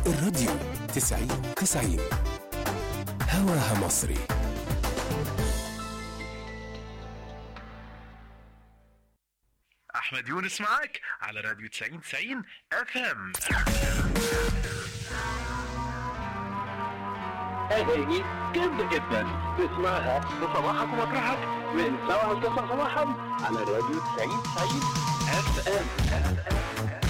الراديو تسعين تسعين هواها مصري احمد يونس معاك على راديو 90 90 اف ام أغاني جامدة جدا تسمعها في صباحك ومطرحك من 7 ل 9 صباحا على راديو 90 90 اف ام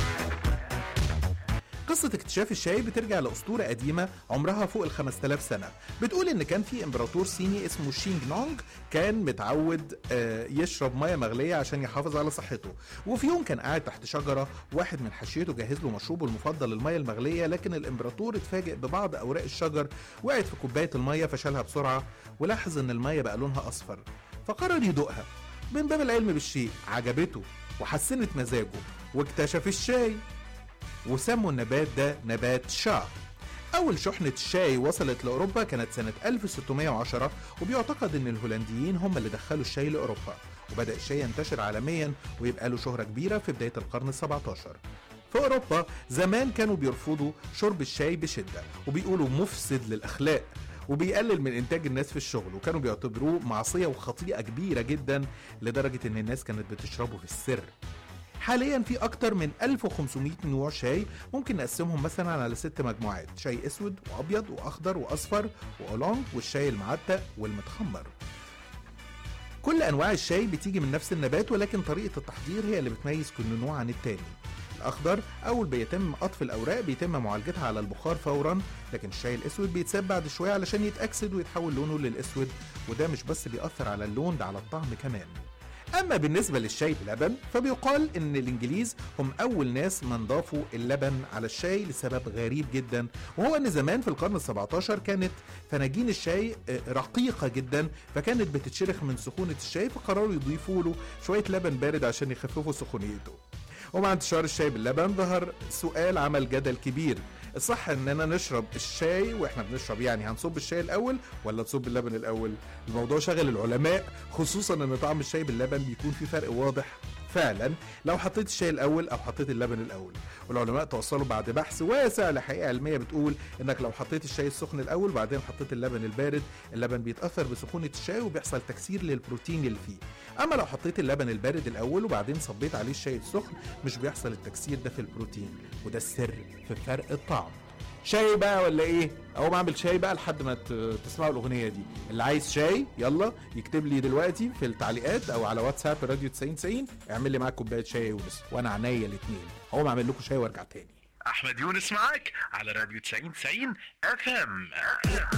قصة اكتشاف الشاي بترجع لأسطورة قديمة عمرها فوق ال 5000 سنة بتقول إن كان في إمبراطور صيني اسمه شينج نونج كان متعود آه، يشرب مية مغلية عشان يحافظ على صحته وفي يوم كان قاعد تحت شجرة واحد من حشيته جهز له مشروبه المفضل المية المغلية لكن الإمبراطور اتفاجئ ببعض أوراق الشجر وقعت في كوباية المية فشالها بسرعة ولاحظ إن المية بقى لونها أصفر فقرر يدوقها من باب العلم بالشيء عجبته وحسنت مزاجه واكتشف الشاي وسموا النبات ده نبات شا أول شحنة شاي وصلت لأوروبا كانت سنة 1610 وبيعتقد إن الهولنديين هم اللي دخلوا الشاي لأوروبا وبدأ الشاي ينتشر عالميا ويبقى له شهرة كبيرة في بداية القرن ال 17 في أوروبا زمان كانوا بيرفضوا شرب الشاي بشدة وبيقولوا مفسد للأخلاق وبيقلل من إنتاج الناس في الشغل وكانوا بيعتبروه معصية وخطيئة كبيرة جدا لدرجة إن الناس كانت بتشربه في السر حاليا في اكتر من 1500 نوع شاي ممكن نقسمهم مثلا على ست مجموعات شاي اسود وابيض واخضر واصفر واولونج والشاي المعتق والمتخمر كل انواع الشاي بتيجي من نفس النبات ولكن طريقه التحضير هي اللي بتميز كل نوع عن التاني الاخضر اول بيتم قطف الاوراق بيتم معالجتها على البخار فورا لكن الشاي الاسود بيتساب بعد شويه علشان يتاكسد ويتحول لونه للاسود وده مش بس بيأثر على اللون ده على الطعم كمان اما بالنسبه للشاي بلبن فبيقال ان الانجليز هم اول ناس من ضافوا اللبن على الشاي لسبب غريب جدا وهو ان زمان في القرن ال17 كانت فناجين الشاي آه، رقيقه جدا فكانت بتتشرخ من سخونه الشاي فقرروا يضيفوا له شويه لبن بارد عشان يخففوا سخونيته ومع انتشار الشاي باللبن ظهر سؤال عمل جدل كبير الصح اننا نشرب الشاي واحنا بنشرب يعني هنصب الشاي الاول ولا نصب اللبن الاول الموضوع شغل العلماء خصوصا ان طعم الشاي باللبن بيكون في فرق واضح فعلا لو حطيت الشاي الاول او حطيت اللبن الاول والعلماء توصلوا بعد بحث واسع لحقيقه علميه بتقول انك لو حطيت الشاي السخن الاول وبعدين حطيت اللبن البارد اللبن بيتاثر بسخونه الشاي وبيحصل تكسير للبروتين اللي فيه اما لو حطيت اللبن البارد الاول وبعدين صبيت عليه الشاي السخن مش بيحصل التكسير ده في البروتين وده السر في فرق الطعم شاي بقى ولا ايه اقوم اعمل شاي بقى لحد ما ت- تسمعوا الاغنيه دي اللي عايز شاي يلا يكتب لي دلوقتي في التعليقات او على واتساب راديو 90 90 اعمل لي معاك كوبايه شاي يا يونس وانا عينيا الاثنين اقوم اعمل لكم شاي وارجع تاني احمد يونس معاك على راديو 90 90 اف ام